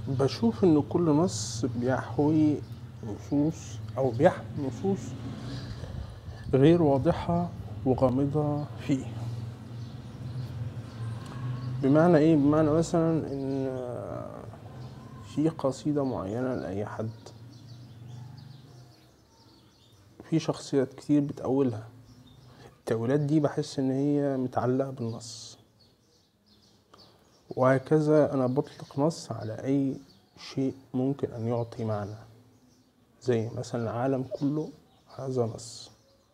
بشوف ان كل نص بيحوي نصوص او بيحمل نصوص غير واضحة وغامضة فيه بمعنى ايه بمعنى مثلا ان في قصيدة معينة لأي حد في شخصيات كتير بتأولها التأويلات دي بحس إن هي متعلقة بالنص وهكذا أنا بطلق نص على أي شيء ممكن أن يعطي معنى زي مثلا العالم كله هذا نص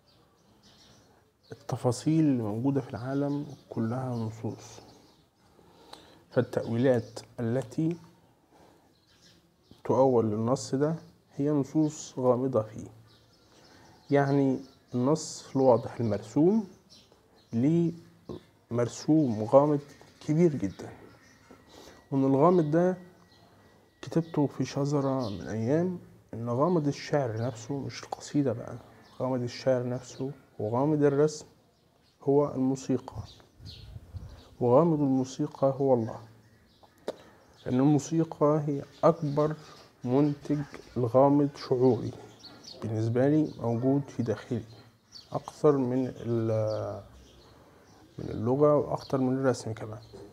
التفاصيل اللي موجودة في العالم كلها نصوص فالتأويلات التي تؤول للنص ده هي نصوص غامضة فيه يعني النص الواضح المرسوم ليه مرسوم غامض كبير جدا ومن الغامض ده كتبته في شجرة من أيام إن غامض الشعر نفسه مش القصيدة بقى غامض الشعر نفسه وغامض الرسم هو الموسيقى وغامض الموسيقى هو الله لأن الموسيقى هي أكبر منتج الغامض شعوري بالنسبة لي موجود في داخلي أكثر من من اللغة وأكثر من الرسم كمان